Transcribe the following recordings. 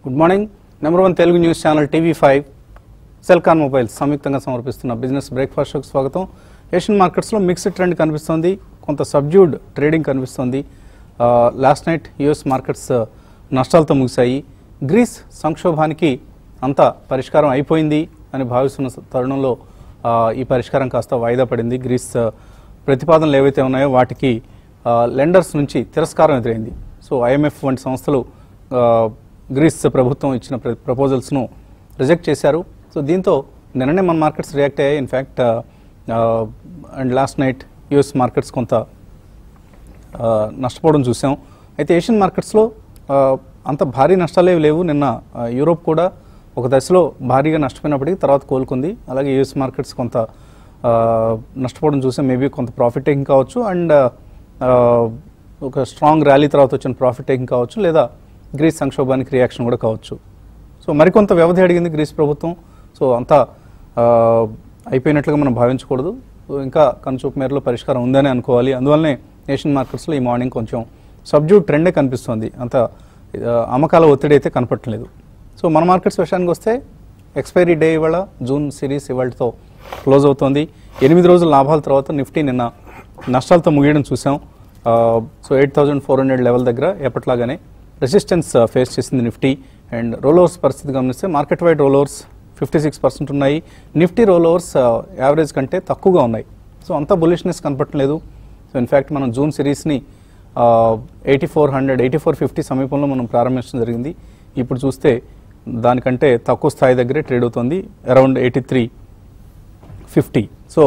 Good morning number one Telugu news channel TV five Celkon mobile సంయుక్తంగా సమర్పిస్తున్న business breakfast షోకి స్వాగతం ఏషియన్ మార్కెట్స్లో మిక్స్డ్ ట్రెండ్ కనిపిస్తోంది కొంత సబ్జ్యూడ్ ట్రేడింగ్ కనిపిస్తోంది లాస్ట్ నైట్ యుఎస్ మార్కెట్స్ నష్టాలతో ముగిశాయి గ్రీస్ సంక్షోభానికి అంత పరిష్కారం అయిపోయింది అని భావిస్తున్న స- తరుణంలో ఆ, ఈ పరిష్కారం కాస్త వాయిదా పడింది గ్రీస్ ఆ, ప్రతిపాదనలు ఏవైతే ఉన్నాయో వాటికి లెండర్స్ నుంచి తిరస్కారం ఎదురైంది సో ఐఎంఎఫ్ వంటి సంస్థలు ఆ, గ్రీస్ ప్రభుత్వం ఇచ్చిన ప్ర- ప్రపోజల్స్ను రిజెక్ట్ చేశారు సో దీంతో నిన్ననే మన మార్కెట్స్ రియాక్ట్ అయ్యాయి in fact and last night US markets కొంత ఆ, నష్టపోవడం చూసాం అయితే ఏషియన్ మార్కెట్స్లో ఆ, అంత భారీ నష్టాలేవి లేవు నిన్న ఆ, యూరోప్ కూడా ఒక దశలో భారీగా నష్టపోయినప్పటికీ తర్వాత కోలుకుంది అలాగే యూఎస్ మార్కెట్స్ కొంత ఆ, నష్టపోవడం చూసాం మేబీ కొంత ప్రాఫిట్ టేకింగ్ కావచ్చు అండ్ ఒక స్ట్రాంగ్ ర్యాలీ తర్వాత వచ్చిన ప్రాఫిట్ టేకింగ్ కావచ్చు లేదా గ్రీస్ సంక్షోభానికి రియాక్షన్ కూడా కావచ్చు సో మరికొంత వ్యవధి అడిగింది గ్రీస్ ప్రభుత్వం సో అంతా ఆ, అయిపోయినట్లుగా మనం భావించకూడదు సో ఇంకా కనుచూపు మేరలో పరిష్కారం ఉందని అనుకోవాలి అందువల్లనే ఏషియన్ మార్కెట్స్లో ఈ మార్నింగ్ కొంచెం సబ్జ్యూట్ ట్రెండే కనిపిస్తుంది అంత ఆ, అమ్మకాల ఒత్తిడి అయితే కనపట్టలేదు సో మన మార్కెట్స్ విషయానికి వస్తే ఎక్స్పైరీ డే ఇవాళ జూన్ సిరీస్ ఇవాళతో క్లోజ్ అవుతోంది ఎనిమిది రోజుల లాభాల తర్వాత నిఫ్టీ నిన్న నష్టాలతో ముగియడం చూసాం ఆ, so eight thousand four hundred level దగ్గర ఎప్పట్లాగానే రెసిస్టెన్స్ ఫేస్ చేసింది నిఫ్టీ అండ్ రోలోవర్స్ పరిస్థితి గమనిస్తే market wide rollovers fifty six percent ఉన్నాయి నిఫ్టీ రోలోవర్స్ యావరేజ్ కంటే తక్కువగా ఉన్నాయి సో అంత బులిష్నెస్ కనపట్టలేదు సో ఇన్ఫ్యాక్ట్ మనం జూన్ సిరీస్ని eighty four hundred eighty four fifty సమీపంలో మనం ప్రారంభించడం జరిగింది ఇప్పుడు చూస్తే దానికంటే తక్కువ స్థాయి దగ్గరే ట్రేడ్ అవుతుంది around eighty three fifty so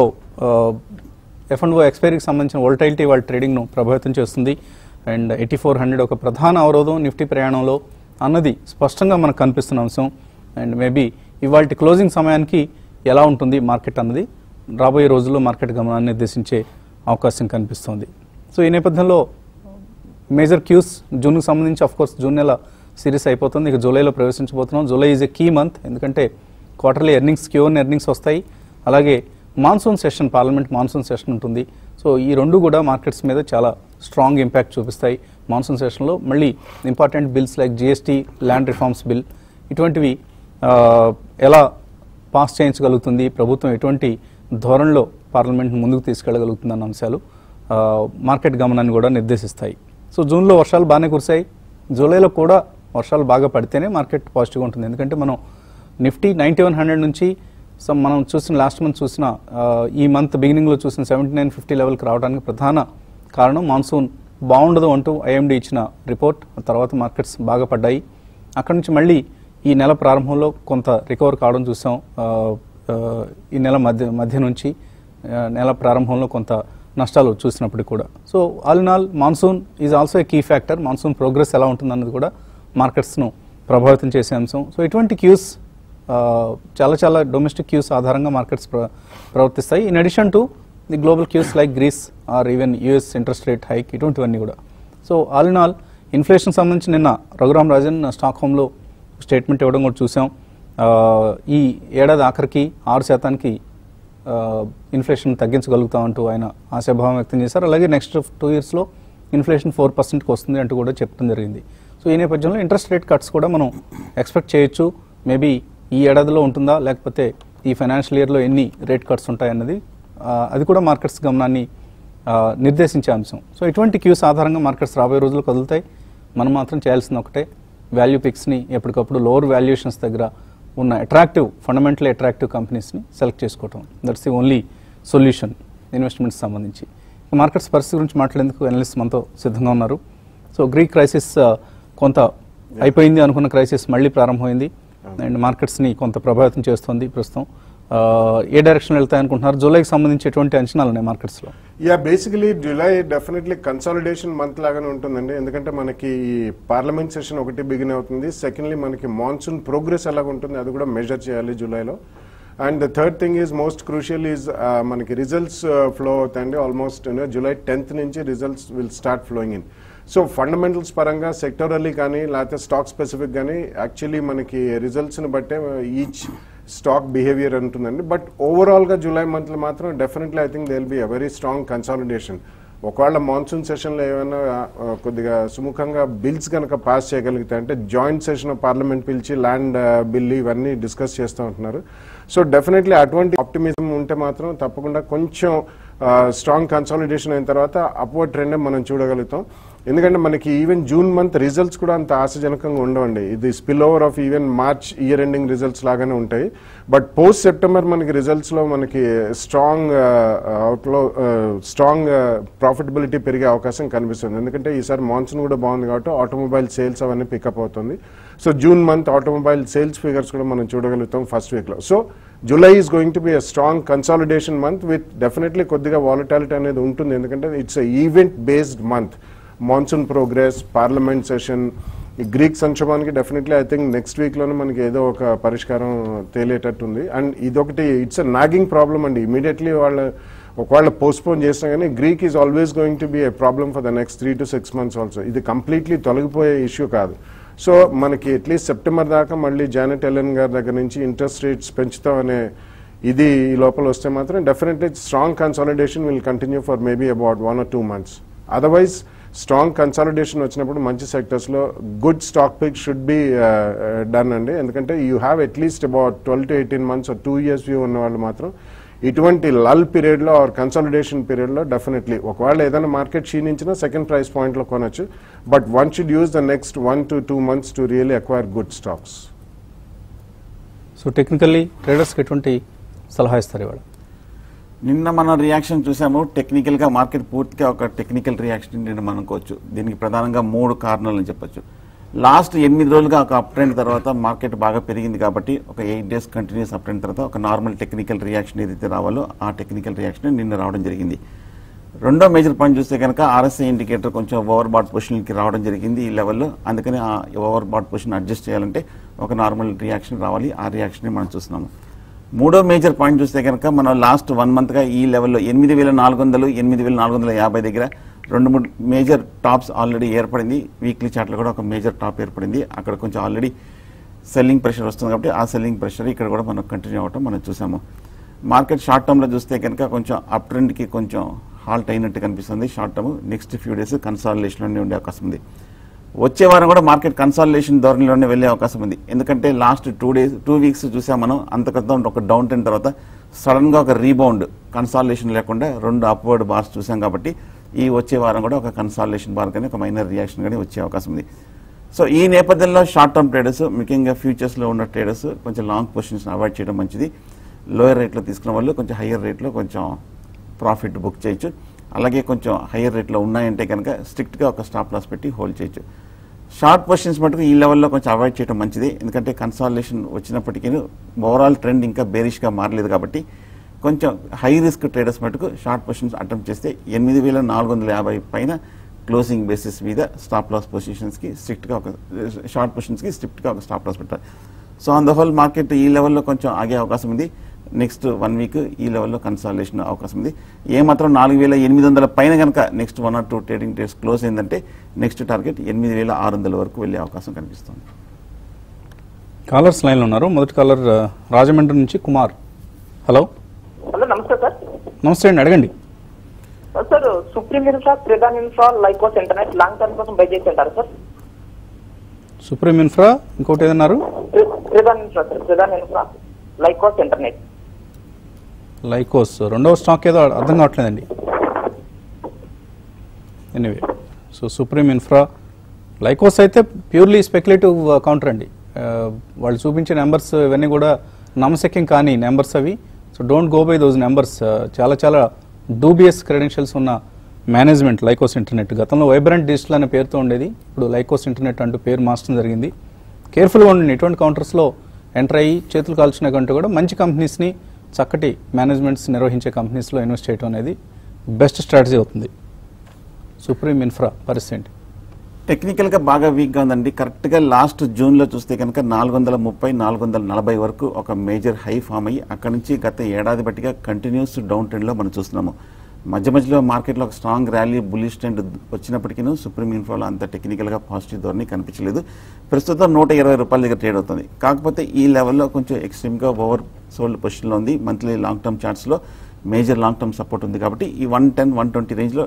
F and O ఎక్స్పైరీకి సంబంధించిన వోల్టైలిటీ వాళ్ళ ట్రేడింగ్ను ప్రభావితం చేస్తుంది అండ్ ఎయిటీ ఫోర్ హండ్రెడ్ ఒక ప్రధాన అవరోధం నిఫ్టీ ప్రయాణంలో అన్నది స్పష్టంగా మనకు కనిపిస్తున్న అంశం అండ్ మేబీ ఇవాళ క్లోజింగ్ సమయానికి ఎలా ఉంటుంది మార్కెట్ అన్నది రాబోయే రోజుల్లో మార్కెట్ గమనాన్ని నిర్దేశించే అవకాశం కనిపిస్తోంది సో ఈ నేపథ్యంలో మేజర్ క్యూస్ జూన్కి సంబంధించి అఫ్ కోర్స్ జూన్ నెల సిరీస్ అయిపోతుంది ఇక జూలైలో ప్రవేశించబోతున్నాం July is a key month ఎందుకంటే క్వార్టర్లీ ఎర్నింగ్స్ క్యూన్ ఎర్నింగ్స్ వస్తాయి అలాగే monsoon session parliament monsoon session ఉంటుంది సో ఈ రెండు కూడా మార్కెట్స్ మీద చాలా స్ట్రాంగ్ ఇంపాక్ట్ చూపిస్తాయి మాన్సూన్ సెషన్లో మళ్ళీ important bills like GST land reforms bill ఇటువంటివి ఆ, ఎలా పాస్ చేయించగలుగుతుంది ప్రభుత్వం ఎటువంటి ధోరణిలో పార్లమెంట్ ముందుకు తీసుకెళ్లగలుగుతుందన్న అంశాలు ఆ, మార్కెట్ గమనాన్ని కూడా నిర్దేశిస్తాయి సో జూన్లో వర్షాలు బాగానే కురిశాయి జూలైలో కూడా వర్షాలు బాగా పడితేనే మార్కెట్ పాజిటివ్గా ఉంటుంది ఎందుకంటే మనం నిఫ్టీ నైంటీ వన్ హండ్రెడ్ నుంచి సో మనం చూసిన లాస్ట్ మంత్ చూసిన ఆ, ఈ మంత్ బిగినింగ్లో చూసిన సెవెంటీ నైన్ ఫిఫ్టీ లెవెల్కి రావడానికి ప్రధాన కారణం మాన్సూన్ బాగుండదు అంటూ ఐఎండి ఇచ్చిన రిపోర్ట్ తర్వాత మార్కెట్స్ బాగా పడ్డాయి అక్కడ నుంచి మళ్ళీ ఈ నెల ప్రారంభంలో కొంత రికవర్ కావడం చూసాం ఆ, ఆ, ఈ నెల మధ్య మధ్య నుంచి ఆ, నెల ప్రారంభంలో కొంత నష్టాలు చూసినప్పటికీ కూడా so all in all monsoon is also a key factor monsoon progress ఎలా ఉంటుందన్నది కూడా మార్కెట్స్ను ప్రభావితం చేసే అంశం సో ఇటువంటి క్యూస్ ఆ, చాలా చాలా డొమెస్టిక్ క్యూస్ ఆధారంగా మార్కెట్స్ ప్ర ప్రవర్తిస్తాయి in addition to the global cues like Greece or even US interest rate hike ఇటువంటివన్నీ కూడా so all in all inflation సంబంధించి నిన్న రఘురామ్ రాజన్ స్టాక్ హోమ్లో స్టేట్మెంట్ ఇవ్వడం కూడా చూసాం ఆ, ఈ ఏడాది ఆఖరికి ఆరు శాతానికి ఆ, ఇన్ఫ్లేషన్ తగ్గించగలుగుతామంటూ ఆయన ఆశాభావం వ్యక్తం చేశారు అలాగే నెక్స్ట్ టూ ఇయర్స్లో ఇన్ఫ్లేషన్ ఫోర్ పర్సెంట్కి వస్తుంది అంటూ కూడా చెప్పడం జరిగింది సో ఈ నేపథ్యంలో ఇంట్రెస్ట్ రేట్ కట్స్ కూడా మనం ఎక్స్పెక్ట్ చేయొచ్చు మేబీ ఈ ఏడాదిలో ఉంటుందా లేకపోతే ఈ ఫైనాన్షియల్ ఇయర్లో ఎన్ని రేట్ కట్స్ ఉంటాయన్నది ఆ, అది కూడా మార్కెట్స్ గమనాన్ని ఆ, నిర్దేశించే అంశం సో ఇటువంటి క్యూస్ ఆధారంగా మార్కెట్స్ రాబోయే రోజులు కదులుతాయి మనం మాత్రం చేయాల్సింది ఒకటే వాల్యూ పిక్స్ని ఎప్పటికప్పుడు లోవర్ వాల్యుయేషన్స్ దగ్గర ఉన్న అట్రాక్టివ్ ఫండమెంటల్ అట్రాక్టివ్ కంపెనీస్ని సెలెక్ట్ చేసుకోవటం that's the only solution investments సంబంధించి మార్కెట్స్ పరిస్థితి గురించి మాట్లాడేందుకు అనలిస్ట్ మనతో సిద్ధంగా ఉన్నారు సో గ్రీక్ క్రైసిస్ ఆ, కొంత అయిపోయింది అనుకున్న క్రైసిస్ మళ్ళీ ప్రారంభమైంది అండ్ మార్కెట్స్ని కొంత ప్రభావితం చేస్తుంది ప్రస్తుతం ఆ, ఏ డైరెక్షన్ వెళ్తాయి అనుకుంటున్నారు జూలైకి సంబంధించి ఎటువంటి అంచనాలు ఉన్నాయి మార్కెట్స్లో yeah basically July definitely consolidation month లాగానే ఉంటుందండి ఎందుకంటే మనకి పార్లమెంట్ సెషన్ ఒకటి బిగిన్ అవుతుంది సెకండ్లీ మనకి మాన్సూన్ ప్రోగ్రెస్ ఎలాగ ఉంటుంది అది కూడా మెజర్ చేయాలి జూలైలో and the third thing is most crucial is మనకి రిజల్ట్స్ ఫ్లో అవుతాయండి ఆల్మోస్ట్ జూలై టెన్త్ నుంచి results will start flowing in so fundamentals పరంగా సెక్టరల్లీ కానీ లేకపోతే స్టాక్ స్పెసిఫిక్ కానీ యాక్చువల్లీ మనకి రిజల్ట్స్ని బట్టే ఈచ్ స్టాక్ బిహేవియర్ ఉంటుందండి బట్ ఓవరాల్గా జూలై మంత్లో మాత్రం definitely I think there will be a very strong consolidation ఒకవేళ మాన్సూన్ సెషన్లో ఏమైనా ఆ, కొద్దిగా సుముఖంగా బిల్స్ కనుక పాస్ చేయగలిగితే అంటే జాయింట్ సెషన్ ఆఫ్ పార్లమెంట్ పిలిచి ల్యాండ్ బిల్ ఇవన్నీ డిస్కస్ చేస్తూ ఉంటున్నారు సో డెఫినెట్లీ అటువంటి ఆప్టిమిజం ఉంటే మాత్రం తప్పకుండా కొంచెం స్ట్రాంగ్ కన్సాలిడేషన్ అయిన తర్వాత అప్వర్డ్ ట్రెండ్ మనం చూడగలుగుతాం ఎందుకంటే మనకి ఈవెన్ జూన్ మంత్ రిజల్ట్స్ కూడా అంత ఆశాజనకంగా ఉండవండి ఇది spill over of even March year ending results లాగానే ఉంటాయి బట్ పోస్ట్ సెప్టెంబర్ మనకి రిజల్ట్స్ లో మనకి స్ట్రాంగ్ అవుట్లో స్ట్రాంగ్ ప్రాఫిటబిలిటీ పెరిగే అవకాశం కనిపిస్తుంది ఎందుకంటే ఈసారి మాన్సూన్ కూడా బాగుంది కాబట్టి ఆటోమొబైల్ సేల్స్ అవన్నీ పికప్ అవుతుంది so June month automobile sales figures కూడా మనం చూడగలుగుతాం ఫస్ట్ వీక్ లో so July is going to be a strong consolidation month with definitely కొద్దిగా వాలటాలిటీ అనేది ఉంటుంది ఎందుకంటే it's event based month monsoon progress parliament session ఈ గ్రీక్ సంక్షోభానికి డెఫినెట్లీ ఐ థింక్ నెక్స్ట్ వీక్లోనే మనకి ఏదో ఒక పరిష్కారం తేలేటట్టుంది అండ్ ఇదొకటి ఇట్స్ అ నాగింగ్ ప్రాబ్లం అండి ఇమీడియట్లీ వాళ్ళ ఒకవేళ పోస్ట్పోన్ చేసినా కానీ Greek is always going to be a problem for the next three to six months also ఇది కంప్లీట్లీ తొలగిపోయే ఇష్యూ కాదు సో మనకి అట్లీస్ట్ సెప్టెంబర్ దాకా మళ్ళీ జానెట్ ఎలెన్ గారి దగ్గర నుంచి ఇంట్రెస్ట్ రేట్స్ పెంచుతామనే ఇది ఈ లోపల వస్తే మాత్రం definitely strong consolidation will continue for maybe about one or two months otherwise strong consolidation వచ్చినప్పుడు మంచి సెక్టర్స్ లో good stock pick should be done అండి ఎందుకంటే you have at least about twelve to eighteen months two years view ఉన్న వాళ్ళు మాత్రం ఇటువంటి lull period లో ఆర్ కన్సాలిడేషన్ పీరియడ్ లో డెఫినెట్లీ ఒకవేళ ఏదైనా మార్కెట్ క్షీణించినా సెకండ్ ప్రైస్ పాయింట్ లో కొనొచ్చు but one should use the next one to two months to really acquire good stocks so technically ట్రేడర్స్కి ఎటువంటి సలహా ఇస్తారు ఇవాళ నిన్న మనం రియాక్షన్ చూసాము టెక్నికల్ గా మార్కెట్ పూర్తిగా ఒక టెక్నికల్ రియాక్షన్ నిన్న మనం అనుకోవచ్చు దీనికి ప్రధానంగా మూడు కారణాలు అని చెప్పొచ్చు లాస్ట్ ఎనిమిది రోజులుగా ఒక అప్ ట్రెండ్ తర్వాత మార్కెట్ బాగా పెరిగింది కాబట్టి ఒక eight days continuous up trend తర్వాత ఒక నార్మల్ టెక్నికల్ రియాక్షన్ ఏదైతే రావాలో ఆ టెక్నికల్ రియాక్షన్ నిన్న రావడం జరిగింది రెండో మేజర్ పాయింట్ చూస్తే కనుక ఆర్ఎస్ఐ ఇండికేటర్ కొంచెం ఓవర్ బాట్ పొజిషన్కి రావడం జరిగింది ఈ లెవెల్లో అందుకని ఆ ఓవర్ బాట్ పొజిషన్ అడ్జస్ట్ చేయాలంటే ఒక నార్మల్ రియాక్షన్ రావాలి ఆ రియాక్షన్ మనం చూస్తున్నాము మూడో మేజర్ పాయింట్ చూస్తే కనుక మనం లాస్ట్ వన్ మంత్గా ఈ లెవెల్లో ఎనిమిది వేల నాలుగు వందలు ఎనిమిది వేల నాలుగు వందల యాభై దగ్గర రెండు మూడు మేజర్ టాప్స్ ఆల్రెడీ ఏర్పడింది వీక్లీ చార్ట్లో కూడా ఒక మేజర్ టాప్ ఏర్పడింది అక్కడ కొంచెం ఆల్రెడీ సెల్లింగ్ ప్రెషర్ వస్తుంది కాబట్టి ఆ సెల్లింగ్ ప్రెషర్ ఇక్కడ కూడా మనం కంటిన్యూ అవ్వటం మనం చూసాము మార్కెట్ షార్ట్ టర్మ్లో చూస్తే కనుక కొంచెం అప్ ట్రెండ్కి కొంచెం హాల్ట్ అయినట్టు కనిపిస్తుంది short term next few days కన్సాలిడేషన్లోనే ఉండే అవకాశం ఉంది వచ్చే వారం కూడా మార్కెట్ కన్సాలిడేషన్ ధోరణిలోనే వెళ్ళే అవకాశం ఉంది ఎందుకంటే last two days two weeks చూసాం మనం అంతకంత ఒక డౌన్ టెన్ తర్వాత సడన్ గా ఒక రీబౌండ్ కన్సాలిడేషన్ లేకుండా రెండు అప్వర్డ్ బార్స్ చూసాం కాబట్టి ఈ వచ్చే వారం కూడా ఒక కన్సాలిడేషన్ బార్ కానీ ఒక మైనర్ రియాక్షన్ కానీ వచ్చే అవకాశం ఉంది సో ఈ నేపథ్యంలో షార్ట్ టర్మ్ ట్రేడర్స్ ముఖ్యంగా ఫ్యూచర్స్లో ఉన్న ట్రేడర్స్ కొంచెం లాంగ్ పొజిషన్స్ అవాయిడ్ చేయడం మంచిది లోయర్ రేట్లో తీసుకున్న వాళ్ళు కొంచెం హయ్యర్ రేట్లో కొంచెం ప్రాఫిట్ బుక్ చేయొచ్చు అలాగే కొంచెం హయ్యర్ రేట్లో ఉన్నాయంటే కనుక స్ట్రిక్ట్గా ఒక స్టాప్ లాస్ పెట్టి హోల్డ్ చేయొచ్చు షార్ట్ పొజిషన్స్ మటుకు ఈ లెవెల్లో కొంచెం అవాయిడ్ చేయడం మంచిది ఎందుకంటే కన్సాలేషన్ వచ్చినప్పటికీ ఓవరాల్ ట్రెండ్ ఇంకా బేరిష్గా మారలేదు కాబట్టి కొంచెం హై రిస్క్ ట్రేడర్స్ మటుకు షార్ట్ పొజిషన్స్ అటెంప్ట్ చేస్తే ఎనిమిది వేల నాలుగు వందల యాభై పైన క్లోజింగ్ బేసిస్ మీద స్టాప్ లాస్ పొజిషన్స్కి స్ట్రిక్ట్గా ఒక షార్ట్ పొజిషన్స్కి స్ట్రిక్ట్గా ఒక స్టాప్ లాస్ పెట్టాలి so on the whole market ఈ లెవెల్లో కొంచెం ఆగే అవకాశం ఉంది నెక్స్ట్ వన్ వీక్ ఈ లెవెల్లో కన్సాలేషన్ అవకాశం ఉంది ఏమాత్రం నాలుగు వేల ఎనిమిది వందల పైన కనుక next one or two trading days close అయిందంటే నెక్స్ట్ టార్గెట్ ఎనిమిది వేల ఆరు వందల వరకు వెళ్ళే అవకాశం కనిపిస్తుంది కాలర్స్ లైన్లో ఉన్నారు మొదటి కాలర్ ఆ, రాజమండ్రి నుంచి కుమార్ హలో హలో నమస్తే సార్ నమస్తే అండి అడగండి sir Supreme Infra Kridhan Infra Lycos Internet long term కోసం బై చేసి ఉంటారు సార్ సుప్రీం ఇన్ఫ్రా ఇంకోటి ఏదన్నారు Kridhan Infra sir Kridhan Infra Lycos Internet Lycos రెండవ స్టాక్ ఏదో అర్థం కావట్లేదండి anyway so Supreme Infra Lycos అయితే ప్యూర్లీ స్పెక్యులేటివ్ కౌంటర్ అండి ఆ, వాళ్ళు చూపించే నెంబర్స్ ఇవన్నీ కూడా నమ్మశక్యం కానీ నెంబర్స్ అవి so don't go by those numbers చాలా చాలా డూబియస్ క్రెడెన్షియల్స్ ఉన్న మేనేజ్మెంట్ లైకోస్ ఇంటర్నెట్ గతంలో వైబ్రెంట్ డిజిటల్ అనే పేరుతో ఉండేది ఇప్పుడు లైకోస్ ఇంటర్నెట్ అంటూ పేరు మార్చడం జరిగింది కేర్ఫుల్గా ఉండండి ఇటువంటి కౌంటర్స్లో ఎంటర్ అయ్యి చేతులు కాల్చిన కంటే కూడా మంచి కంపెనీస్ని చక్కటి మేనేజ్మెంట్స్ నిర్వహించే కంపెనీస్లో ఇన్వెస్ట్ చేయడం అనేది బెస్ట్ స్ట్రాటజీ అవుతుంది సుప్రీం ఇన్ఫ్రా పరిస్థితి ఏంటి టెక్నికల్గా బాగా వీక్గా ఉందండి కరెక్ట్గా లాస్ట్ జూన్లో చూస్తే కనుక నాలుగు వందల ముప్పై నాలుగు వందల నలభై వరకు ఒక మేజర్ హై ఫామ్ అయ్యి అక్కడి నుంచి గత ఏడాది బట్టిగా కంటిన్యూస్ డౌన్ ట్రెండ్లో మనం చూస్తున్నాము మధ్య మధ్యలో మార్కెట్లో ఒక స్ట్రాంగ్ ర్యాలీ బులిష్ ట్రెండ్ వచ్చినప్పటికీ సుప్రీం ఇన్ఫోలో అంత టెక్నికల్గా పాజిటివ్ ధోరణి కనిపించలేదు ప్రస్తుతం నూట ఇరవై రూపాయల దగ్గర ట్రేడ్ అవుతుంది కాకపోతే ఈ లెవెల్లో కొంచెం ఎక్స్ట్రీమ్గా ఓవర్ సోల్డ్ పొజిషన్లో ఉంది మంత్లీ లాంగ్ టర్మ్ చార్ట్స్లో మేజర్ లాంగ్ టర్మ్ సపోర్ట్ ఉంది కాబట్టి ఈ వన్ టెన్ వన్ ట్వంటీ రేంజ్లో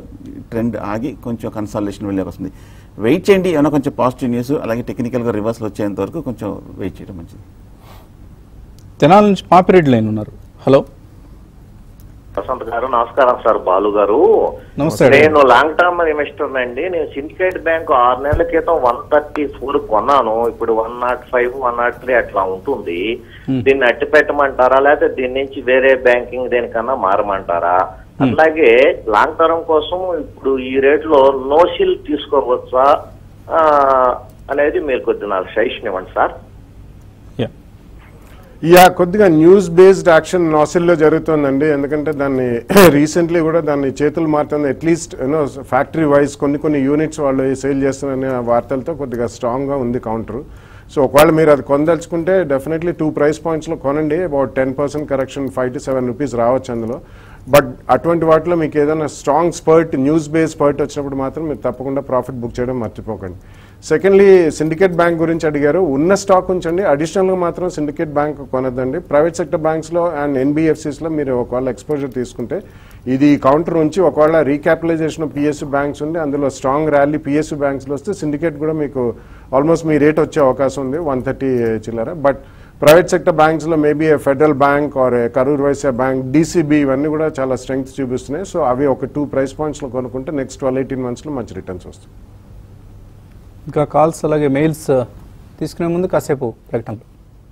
ట్రెండ్ ఆగి కొంచెం కన్సాలేషన్ వెళ్ళే వస్తుంది వెయిట్ చేయండి ఏమైనా కొంచెం పాజిటివ్ న్యూస్ అలాగే టెక్నికల్గా రివర్సల్ వచ్చేంత వరకు కొంచెం వెయిట్ చేయడం మంచిది తెనాల నుంచి పాపిరెడ్డి లైన్ ఉన్నారు హలో వసంత్ గారు నమస్కారం సార్ బాలు గారు నమస్తే అండి. నేను లాంగ్ టర్మ్ ఇన్వెస్టర్ అండి నేను సిండికేట్ బ్యాంక్ ఆరు నెలల క్రితం వన్ థర్టీ ఫోర్ కొన్నాను ఇప్పుడు one nought five one nought three అట్లా ఉంటుంది దీన్ని అట్టి పెట్టమంటారా లేకపోతే దీని నుంచి వేరే బ్యాంకింగ్ దేనికన్నా మారమంటారా అట్లాగే లాంగ్ టర్మ్ కోసం ఇప్పుడు ఈ రేట్ లో నోషిల్ తీసుకోవచ్చా ఆ, అనేది మీరు కొద్దిగా నాకు సజెషన్ ఇవ్వండి సార్ యా యా కొద్దిగా న్యూస్ బేస్డ్ యాక్షన్ నాసిల్లో జరుగుతుందండి ఎందుకంటే దాన్ని రీసెంట్లీ కూడా దాన్ని చేతులు మారుతుంది అట్లీస్ట్ యూనో ఫ్యాక్టరీ వైజ్ కొన్ని కొన్ని యూనిట్స్ వాళ్ళు సేల్ చేస్తున్నారనే వార్తలతో కొద్దిగా స్ట్రాంగ్గా ఉంది కౌంటర్ సో ఒకవేళ మీరు అది కొనదలుచుకుంటే డెఫినెట్లీ టూ ప్రైస్ పాయింట్స్లో కొనండి about ten percent correction five to seven rupees రావచ్చు అందులో బట్ అటువంటి వాటిలో మీకు ఏదైనా strong spurt news base spurt వచ్చినప్పుడు మాత్రం మీరు తప్పకుండా ప్రాఫిట్ బుక్ చేయడం మర్చిపోకండి సెకండ్లీ సిండికేట్ బ్యాంక్ గురించి అడిగారు ఉన్న స్టాక్ ఉంచండి అడిషనల్గా మాత్రం సిండికేట్ బ్యాంక్ కొనద్దండి ప్రైవేట్ సెక్టర్ బ్యాంక్స్లో అండ్ ఎన్బిఎఫ్సిస్లో మీరు ఒకవేళ ఎక్స్పోజర్ తీసుకుంటే ఇది కౌంటర్ ఉంచి ఒకవేళ రీక్యాపిటలైజేషన్ పిఎస్యు బ్యాంక్స్ ఉంది అందులో స్ట్రాంగ్ ర్యాలీ పిఎస్యు బ్యాంక్స్లో వస్తే సిండికేట్ కూడా మీకు ఆల్మోస్ట్ మీ రేట్ వచ్చే అవకాశం ఉంది వన్ థర్టీ చిల్లర బట్ ప్రైవేట్ సెక్టర్ బ్యాంక్స్లో maybe Federal Bank or Karur Vysya Bank DCB ఇవన్నీ కూడా చాలా స్ట్రెంగ్త్ చూపిస్తున్నాయి సో అవి ఒక టూ ప్రైస్ పాయింట్స్లో కొనుక్కుంటే నెక్స్ట్ ట్వెల్వ్ ఎయిటీన్ మంత్స్లో మంచి రిటర్న్స్ వస్తాయి ఇంకా కాల్స్ అలాగే మెయిల్స్ తీసుకునే ముందు కాసేపు ప్రకటనలు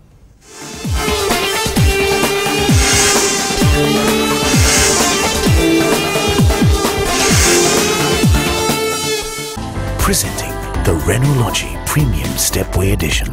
Presenting the Renology Premium Stepway Edition.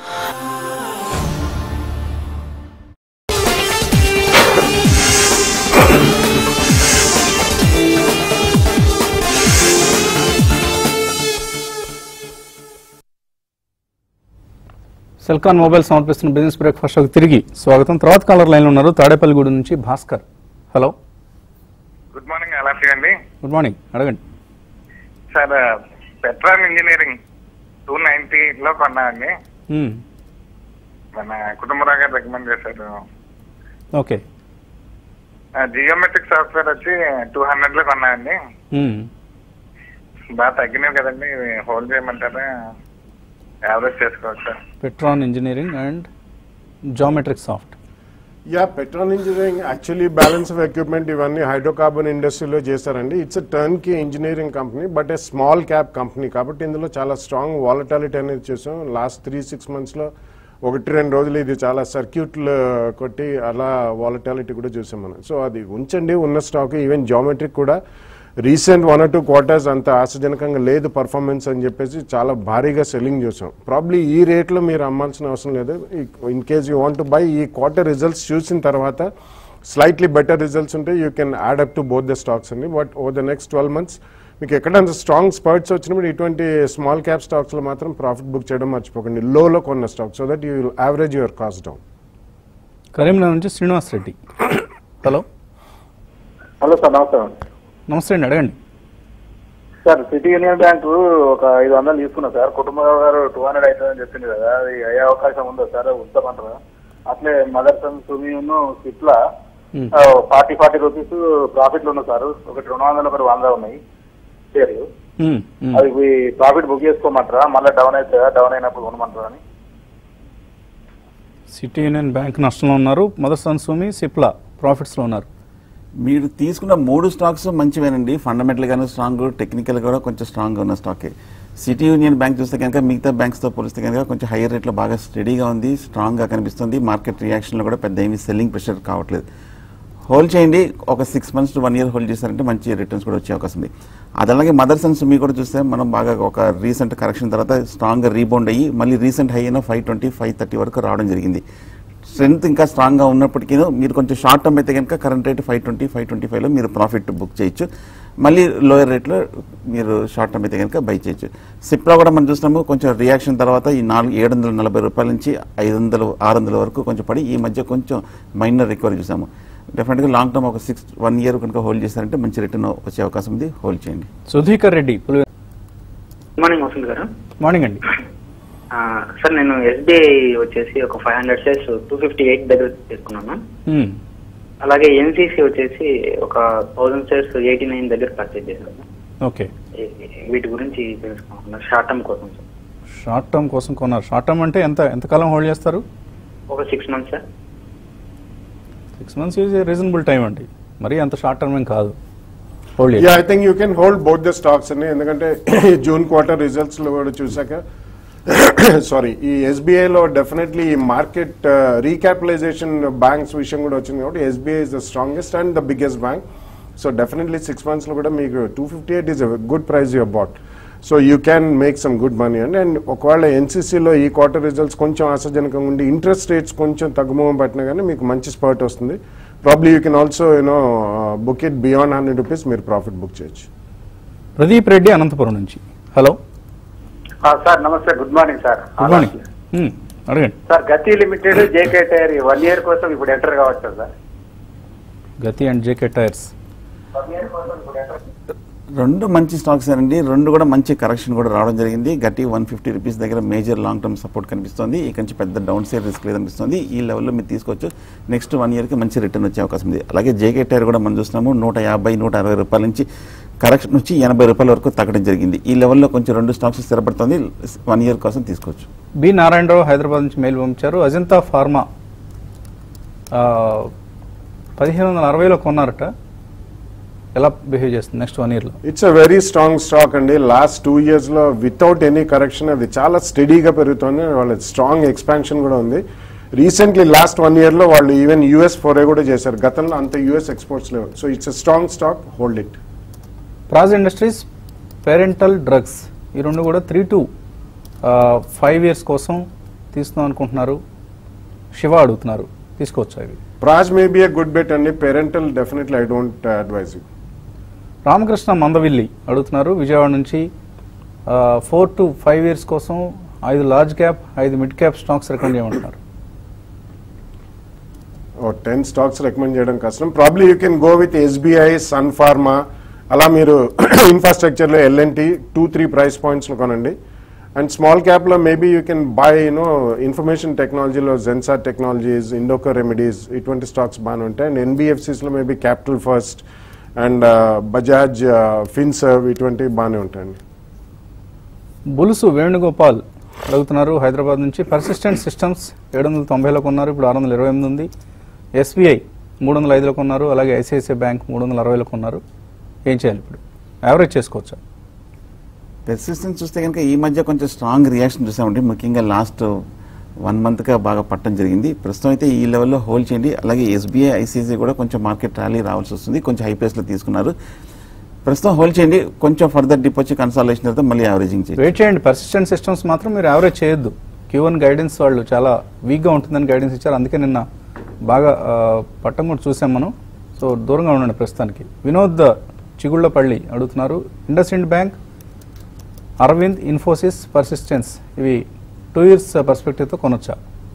Celkon mobile సమర్పిస్తున్న బిజినెస్ బ్రేక్ఫాస్ట్ షోకి తిరిగి స్వాగతం తర్వాత కాలర్ లైన్లో ఉన్నారు తాడేపల్లిగూడ నుంచి భాస్కర్ హలో గుడ్ మార్నింగ్ అలాంటి అండి గుడ్ మార్నింగ్ అడగండి సార్ పెట్రోల్ ఇంజనీరింగ్ టూ లో కొన్నా అండి మ్మ్. మన కుటుంబరావు గారు రికమెండ్ చేశారు ఓకే జియోమెట్రిక్ సాఫ్ట్వేర్ వచ్చి టూ హండ్రెడ్ లో కొన్నా అండి మ్మ్. బాగా తగ్గినాయి కదండి హోల్డ్ చేయమంటారా యావరేజ్ చేసుకోవచ్చు sir Petron engineering and Geometric soft yeah petrol engineering actually balance of equipment ఇవన్నీ హైడ్రోకార్బన్ ఇండస్ట్రీలో చేస్తారండి it's turnkey engineering company but a small cap company కాబట్టి ఇందులో చాలా స్ట్రాంగ్ వాలటాలిటీ అనేది చూసాం లాస్ట్ త్రీ సిక్స్ మంత్స్లో ఒకటి రెండు రోజులు ఇది చాలా సర్క్యూట్లు కొట్టి అలా వాలటాలిటీ కూడా చూసాం మనం సో అది ఉంచండి ఉన్న స్టాక్ ఈవెన్ జామెట్రిక్ కూడా recent one or two quarters అంత ఆశాజనకంగా లేదు పర్ఫార్మెన్స్ అని చెప్పేసి చాలా భారీగా సెల్లింగ్ చూసాం ప్రాబ్లీ ఈ రేట్లో మీరు అమ్మాల్సిన అవసరం లేదు in case you want buy ఈ క్వార్టర్ రిజల్ట్స్ చూసిన తర్వాత స్లైట్లీ బెటర్ రిజల్ట్స్ ఉంటే you can add up to both the stocks అండి but over the next twelve months మీకు ఎక్కడంత స్ట్రాంగ్ స్పర్ట్స్ వచ్చినప్పుడు ఇటువంటి స్మాల్ క్యాప్ స్టాక్స్లో మాత్రం ప్రాఫిట్ బుక్ చేయడం మర్చిపోకండి లోలో కొన్న stock so that you will average your cost down Karimnagar నుంచి Srinivas Reddy hello hello sir నమస్తే నమస్తే అండి అడగండి సార్ సిటీ యూనియన్ బ్యాంకు ఒక ఐదు వందలు తీసుకున్నా సార్ కుటుంబరావు గారు టూ హండ్రెడ్ అవుతుందని చెప్పింది కదా అది అయ్యే అవకాశం ఉందా సార్ ఉంచమంటారా అట్లే మదర్ సన్ సుమీను Cipla Hmm. Forty forty rupees ప్రాఫిట్లు ఉన్నాయి సార్ ఒకటి రెండు వందలు ఒకటి వంద ఉన్నాయి షేర్లు మ్మ్. మ్మ్. అది ప్రాఫిట్ బుక్ చేసుకోమంటారా మళ్ళీ డౌన్ అవుతుందా డౌన్ అయినప్పుడు కొనమంటారా అని సిటీ యూనియన్ బ్యాంక్ నష్టంలో ఉన్నారు మదర్ సన్ సూమి సిప్లా ప్రాఫిట్స్లో ఉన్నారు మీరు తీసుకున్న మూడు స్టాక్స్ మంచివేనండి ఫండమెంటల్ గానే స్ట్రాంగ్ టెక్నికల్ కూడా కొంచెం స్ట్రాంగ్ ఉన్న స్టాకే సిటీ యూనియన్ బ్యాంక్ చూస్తే కనుక మిగతా బ్యాంక్స్ తో పోలిస్తే కనుక కొంచెం హైయర్ రేట్లో బాగా స్టడీగా ఉంది స్ట్రాంగ్ గా కనిపిస్తుంది మార్కెట్ రియాక్షన్ లో కూడా పెద్ద ఏమీ సెల్లింగ్ ప్రెషర్ కావట్లేదు హోల్డ్ చేయండి ఒక six months to one year hold చేశారంటే మంచి రిటర్న్స్ కూడా వచ్చే అవకాశం ఉంది అది అలాగే మదర్స్ అండ్ సుమి కూడా చూస్తే మనం బాగా ఒక రీసెంట్ కరెక్షన్ తర్వాత స్ట్రాంగ్ గా రీబౌండ్ అయ్యి మళ్ళీ రీసెంట్ హై అయిన ఫైవ్ ట్వంటీ ఫైవ్ థర్టీ వరకు రావడం జరిగింది స్ట్రెంత్ ఇంకా స్ట్రాంగ్ గా ఉన్నప్పటికీ మీరు కొంచెం షార్ట్ టర్మ్ అయితే కనుక current rate five twenty five twenty ఫైవ్లో మీరు ప్రాఫిట్ బుక్ చేయొచ్చు మళ్ళీ లోయర్ రేట్లో మీరు షార్ట్ టర్మ్ అయితే కనుక బై చేయొచ్చు సిప్లా కూడా మనం చూసినాము కొంచెం రియాక్షన్ తర్వాత ఈ నాలుగు ఏడు వందల నలభై రూపాయల నుంచి ఐదు వందలు ఆరు వందల వరకు కొంచెం పడి ఈ మధ్య కొంచెం మైనర్ రికవరీ చూసాము డెఫినెట్గా లాంగ్ టర్మ్ ఒక సిక్స్ వన్ ఇయర్ కనుక హోల్డ్ చేశారంటే మంచి రిటర్న్ వచ్చే అవకాశం ఉంది హోల్డ్ చేయండి సుధీకర్ రెడ్డి పులి గుడ్ మార్నింగ్ వసంత్ గారు మార్నింగ్ అండి ఆ, సార్ నేను ఎస్బీఐ వచ్చేసి ఒక five hundred shares two fifty eight దగ్గర తీసుకున్నాను మ్మ్. అలాగే ఎన్సీసీ వచ్చేసి ఒక థౌసండ్ షేర్స్ ఎయిటీ నైన్ దగ్గర పర్చేజ్ చేశాను ఓకే ఈ- ఈ- వీటి గురించి తెలుసుకుంటున్నారు షార్ట్ టర్మ్ కోసం సార్ షార్ట్ టర్మ్ కోసం కొన్నారు షార్ట్ టర్మ్ అంటే ఎంత ఎంతకాలం హోల్డ్ చేస్తారు ఒక six months sir six months is reasonable time అండి మరి అంత షార్ట్ టర్మ్ ఏం కాదు hold yeah I think you can hold both the stocks అండి ఎందుకంటే జూన్ క్వార్టర్ రిజల్ట్స్ లో కూడా చూసాక సారీ ఈ ఎస్బీఐలో డెఫినెట్లీ ఈ మార్కెట్ రీక్యాపిటలైజేషన్ బ్యాంక్స్ విషయం కూడా వచ్చింది కాబట్టి SBI is the strongest and the biggest bank so definitely six months లో కూడా మీకు two fifty eight is good price your bought so you can make some good money అండి and ఒకవేళ ఎన్సీసీలో ఈ క్వార్టర్ రిజల్ట్స్ కొంచెం ఆశాజనకంగా ఉండి ఇంట్రెస్ట్ రేట్స్ కొంచెం తగ్గుముఖం పట్టినా కానీ మీకు మంచి స్పర్ట్ వస్తుంది probably you can also you know book it beyond hundred rupees మీరు ప్రాఫిట్ బుక్ చేయొచ్చు ప్రదీప్ రెడ్డి అనంతపురం నుంచి హలో సార్ నమస్తే good morning sir good morning hmm, అడగండి sir Gati limited JK tyre one year కోసం ఇప్పుడు ఎంటర్ కావచ్చు sir Gati and JK tyres one year కోసం ఇప్పుడు ఎంటర్ రెండు మంచి స్టాక్స్ అండి రెండు కూడా మంచి కరెక్షన్ కూడా రావడం జరిగింది గట్టి వన్ ఫిఫ్టీ రూపీస్ దగ్గర మేజర్ లాంగ్ టర్మ్ సపోర్ట్ కనిపిస్తుంది ఇక నుంచి పెద్ద డౌన్ సైడ్ రిస్క్ లేదనిపిస్తుంది ఈ లెవెల్లో మీరు తీసుకోవచ్చు నెక్స్ట్ వన్ ఇయర్కి మంచి రిటర్న్ వచ్చే అవకాశం ఉంది అలాగే జేకే టైర్ కూడా మనం చూస్తున్నాము నూట యాభై నూట అరవై రూపాయల నుంచి కరెక్షన్ నుంచి ఎనభై రూపాయల వరకు తగ్గడం జరిగింది ఈ లెవెల్లో కొంచెం రెండు స్టాక్స్ స్థిరపడుతుంది వన్ ఇయర్ కోసం తీసుకోవచ్చు బి నారాయణరావు హైదరాబాద్ నుంచి మెయిల్ పంపించారు అజంతా ఫార్మా ఆ, పదిహేను వందల అరవైలో కొన్నారట ఎలా బిహేవ్ చేస్తుంది నెక్స్ట్ వన్ ఇయర్లో it's a very strong stock అండి లాస్ట్ టూ ఇయర్స్ లో వితౌట్ ఎనీ కరెక్షన్ అది చాలా స్టడీగా పెరుగుతుంది వాళ్ళ స్ట్రాంగ్ ఎక్స్పాన్షన్ కూడా ఉంది రీసెంట్లీ లాస్ట్ వన్ ఇయర్ లో వాళ్ళు ఈవెన్ యూఎస్ ఫోరే కూడా చేశారు గతంలో అంత యూఎస్ ఎక్స్పోర్ట్స్ లేవు so it's a strong stock hold it Praj industries parenteral drugs ఈ రెండు కూడా త్రీ టు ఫైవ్ ఇయర్స్ కోసం తీస్తున్నాం అనుకుంటున్నారు శివ అడుగుతున్నారు తీసుకోవచ్చు అవి Praj maybe a good bet అండి parenteral definitely I don't advise you Ramakrishna Mandavilli అడుగుతున్నారు విజయవాడ నుంచి ఫోర్ టు ఫైవ్ ఇయర్స్ కోసం ఐదు లార్జ్ క్యాప్ ఐదు మిడ్ క్యాప్ స్టాక్స్ రికమెండ్ చేయమంటున్నారు టెన్ స్టాక్స్ రికమెండ్ చేయడం కష్టం probably you can go with SBI Sun Pharma అలా మీరు ఇన్ఫ్రాస్ట్రక్చర్లో ఎల్ఎన్టీ టూ త్రీ ప్రైస్ పాయింట్స్లో కొనండి అండ్ స్మాల్ క్యాప్లో maybe you can buy you know information టెక్నాలజీలో జెన్సార్ టెక్నాలజీస్ ఇండోకో రెమెడీస్ ఇటువంటి స్టాక్స్ బాగానే ఉంటాయి అండ్ ఎన్బిఎఫ్సిస్లో maybe capital first and Bajaj Finserv ఇటువంటివి బాగానే ఉంటాయండి బులుసు వేణుగోపాల్ అడుగుతున్నారు హైదరాబాద్ నుంచి పర్సిస్టెంట్ సిస్టమ్స్ ఏడు వందల తొంభైలో కొన్నారు ఇప్పుడు ఆరు వందల ఇరవై ఎనిమిది ఉంది ఎస్బీఐ మూడు వందల ఐదులో కొన్నారు అలాగే ఐసిఐసిఐ బ్యాంక్ మూడు వందల అరవైలో కొన్నారు ఏం చేయాలి ఇప్పుడు యావరేజ్ చేసుకోవచ్చా పెర్సిస్టెన్స్ చూస్తే కనుక ఈ మధ్య కొంచెం స్ట్రాంగ్ రియాక్షన్ చూసామండి ముఖ్యంగా లాస్ట్ వన్ మంత్గా బాగా పట్టడం జరిగింది ప్రస్తుతం అయితే ఈ లెవెల్లో హోల్డ్ చేయండి అలాగే ఎస్బీఐ ఐసీసీ కూడా కొంచెం మార్కెట్ ర్యాలీ రావాల్సి వస్తుంది కొంచెం హై ప్రైస్లో తీసుకున్నారు ప్రస్తుతం హోల్డ్ చేయండి కొంచెం ఫర్దర్ డిప్ వచ్చి కన్సల్టేషన్ తర్వాత మళ్ళీ యావరేజింగ్ చేయండి వెయిట్ చేయండి పర్సిస్టెంట్ సిస్టమ్స్ మాత్రం మీరు యావరేజ్ చేయొద్దు క్యూ వన్ గైడెన్స్ వాళ్ళు చాలా వీక్గా ఉంటుందని గైడెన్స్ ఇచ్చారు అందుకే నిన్న బాగా ఆ, పట్టం కూడా చూసాం మనం సో దూరంగా ఉండండి ప్రస్తుతానికి వినోద్ చిగుళ్లపల్లి అడుగుతున్నారు IndusInd bank Arvind Infosys persistence ఇవి టూ ఇయర్స్ పర్స్పెక్టివ్తో కొనొచ్చా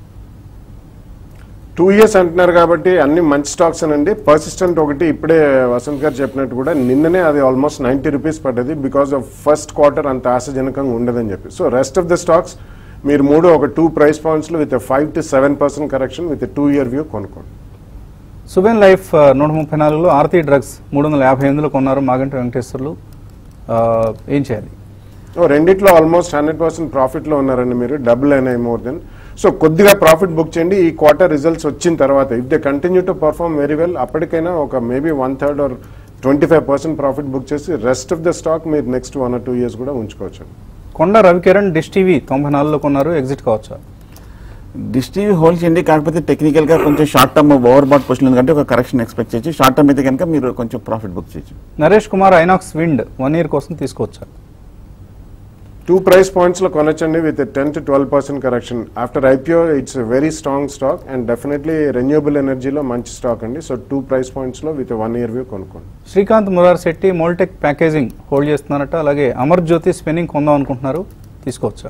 టూ ఇయర్స్ అంటున్నారు కాబట్టి అన్ని మంచి స్టాక్స్ అండి పర్సిస్టెంట్ ఒకటి ఇప్పుడే వసంత్ గారు చెప్పినట్టు కూడా నిన్ననే అది ఆల్మోస్ట్ నైంటీ రూపీస్ పడ్డది బికాస్ ఆఫ్ ఫస్ట్ క్వార్టర్ అంత ఆశాజనకంగా ఉండదని చెప్పి so rest of the stocks మీరు మూడు ఒక టూ ప్రైస్ పాయింట్స్లో with five to seven percent correction with two year view కొనుక్కోండి సుబెన్ లైఫ్ ఆ, నూట ముప్పై నాలుగులో ఆర్తి డ్రగ్స్ మూడు వందల యాభై ఎనిమిదిలో కొన్నారు మాగంటి వెంకటేశ్వర్లు ఆ, ఏం చేయాలి ఓ, రెండిట్లో ఆల్మోస్ట్ హండ్రెడ్ పర్సెంట్ ప్రాఫిట్లో ఉన్నారండి మీరు డబుల్ అయినాయి మోర్ దెన్ సో కొద్దిగా ప్రాఫిట్ బుక్ చేయండి ఈ క్వార్టర్ రిజల్ట్స్ వచ్చిన తర్వాత if they continue to perform very well అప్పటికైనా ఒక maybe one third or twenty five percent profit book చేసి రెస్ట్ ఆఫ్ ద స్టాక్ మీరు next one or two years కూడా ఉంచుకోవచ్చు కొండ రవికిరణ్ డిష్ టీవీ తొంభై నాలుగులో కొన్నారు ఎగ్జిట్ కావచ్చా డిష్ టీవీ హోల్డ్ చేయండి కాకపోతే టెక్నికల్ గా కొంచెం short term over bought position ఉంది కంటే ఒక కరెక్షన్ ఎక్స్పెక్ట్ చేయొచ్చు షార్ట్ టర్మ్ అయితే కనుక మీరు కొంచెం ప్రాఫిట్ బుక్ చేయొచ్చు Naresh Kumar Inox wind one year కోసం తీసుకోవచ్చా టూ ప్రైస్ పాయింట్స్ లో కొనొచ్చండి with ten to twelve percent correction after IPO it's very strong stock and definitely renewable ఎనర్జీలో మంచి స్టాక్ అండి సో టూ ప్రైస్ పాయింట్స్ లో విత్ వన్ ఇయర్ వ్యూ కొనుక్కోండి Srikanth Murar Shetty Moltek packaging hold చేస్తున్నారట అలాగే అమర్ జ్యోతి స్పిన్నింగ్ కొందాం అనుకుంటున్నారు తీసుకోవచ్చా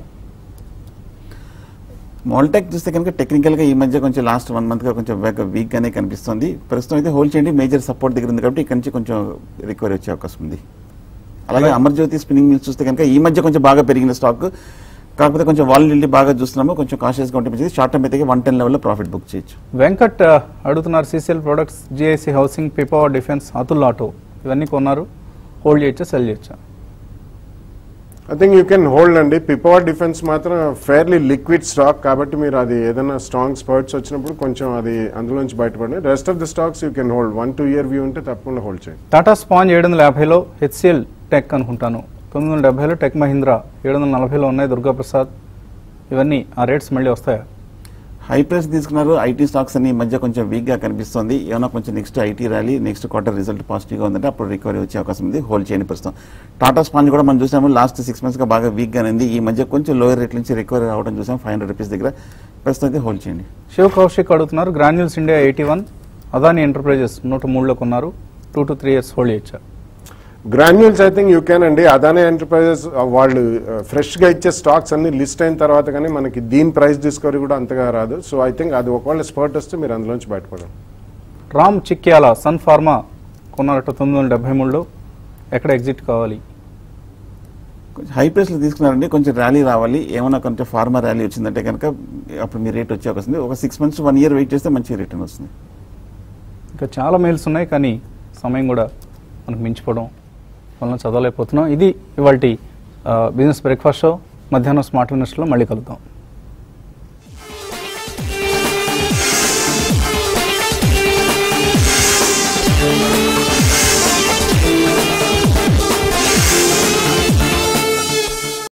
మోల్టెక్ చూస్తే కనుక టెక్నికల్ గా ఈ మధ్య కొంచెం లాస్ట్ వన్ మంత్ గా కొంచెం వీక్ గానే కనిపిస్తుంది ప్రస్తుతం అయితే హోల్డ్ చేయండి మేజర్ సపోర్ట్ దగ్గర ఉంది కాబట్టి ఇక్కడ నుంచి కొంచెం రికవరీ వచ్చే అవకాశం ఉంది అలాగే అమర్జ్యోతి స్పిన్నింగ్ మిల్స్ చూస్తే కనుక ఈ మధ్య కొంచెం బాగా పెరిగిన స్టాక్ కాకపోతే కొంచెం వాలిడిటీ బాగా చూస్తున్నాము కొంచెం కాషియస్ గా ఉంటే మంచిది షార్ట్ టర్మ్ అయితే వన్ టెన్ లెవెల్లో ప్రాఫిట్ బుక్ చేయొచ్చు వెంకట్ ఆ, అడుగుతున్నారు CCL products GIC housing Pipavav defence Atul auto ఇవన్నీ కొన్నారు హోల్డ్ చేయొచ్చా సెల్ చేయొచ్చా I think you can hold అండి పిపవర్ డిఫెన్స్ మాత్రం ఫెయిర్లీ లిక్విడ్ స్టాక్ కాబట్టి మీరు అది ఏదైనా స్ట్రాంగ్ స్పర్ట్స్ వచ్చినప్పుడు కొంచెం అది అందులోంచి బయటపడండి rest of the stocks you can hold one to year year ఉంటే తప్పకుండా హోల్డ్ చేయండి టాటా స్పాంజ్ ఏడు వందల యాభైలో హెచ్సిఎల్ టెక్ అనుకుంటాను తొమ్మిది వందల డెబ్బైలో టెక్ మహీంద్రా ఏడు వందల నలభైలో ఉన్నాయి దుర్గాప్రసాద్ ఇవన్నీ ఆ రేట్స్ మళ్ళీ వస్తాయా హై ప్రైస్ తీసుకున్నారు ఐటీ స్టాక్స్ అన్ని ఈ మధ్య కొంచెం వీక్ గా కనిపిస్తుంది ఏమైనా కొంచెం next IT rally next quarter result positive గా ఉందంటే అప్పుడు రికవరీ వచ్చే అవకాశం ఉంది హోల్డ్ చేయని ప్రస్తుతం టాటా స్పాంజ్ కూడా మనం చూసాము లాస్ట్ సిక్స్ మంత్స్ గా బాగా వీక్ గా ఉంది ఈ మధ్య కొంచెం లోయర్ రేట్ నుంచి రికవరీ రావడం చూసాం ఫైవ్ హండ్రెడ్ రూపీస్ దగ్గర ప్రస్తుతం అయితే హోల్డ్ చేయండి శివ కౌశిక్ అడుగుతున్నారు Granules India eighty one Adani Enterprises నూట మూడులో కొన్నారు two to three years hold చేయొచ్చా Granules I think you can అండి అదానే ఎంటర్ప్రైజెస్ వాళ్ళు ఫ్రెష్ గా ఇచ్చే స్టాక్స్ అన్ని లిస్ట్ అయిన తర్వాత కానీ మనకి దీని ప్రైస్ డిస్కవరీ కూడా అంతగా రాదు సో ఐ థింక్ అది ఒకవేళ స్పర్ట్ వస్తే మీరు అందులోంచి బయటపడండి రామ్ చిక్యాల సన్ ఫార్మా కొన్నారట తొమ్మిది వందల డెబ్బై మూడులో ఎక్కడ ఎగ్జిట్ కావాలి కొంచెం హై ప్రైస్లో తీసుకున్నారండి కొంచెం ర్యాలీ రావాలి ఏమైనా కొంచెం ఫార్మర్ ర్యాలీ వచ్చిందంటే కనుక అప్పుడు మీ రేట్ వచ్చే అవకాశం ఉంది ఒక six months one year wait చేస్తే మంచి రిటర్న్ వస్తుంది ఇంకా చాలా మెయిల్స్ ఉన్నాయి కానీ సమయం కూడా మనకు మించిపోవడం వలన చదవలేకపోతున్నాం ఇది ఇవాళ బిజినెస్ బ్రేక్ఫాస్ట్ షో మధ్యాహ్నం స్మార్ట్ ఇన్వెస్ట్లో మళ్ళీ కలుద్దాం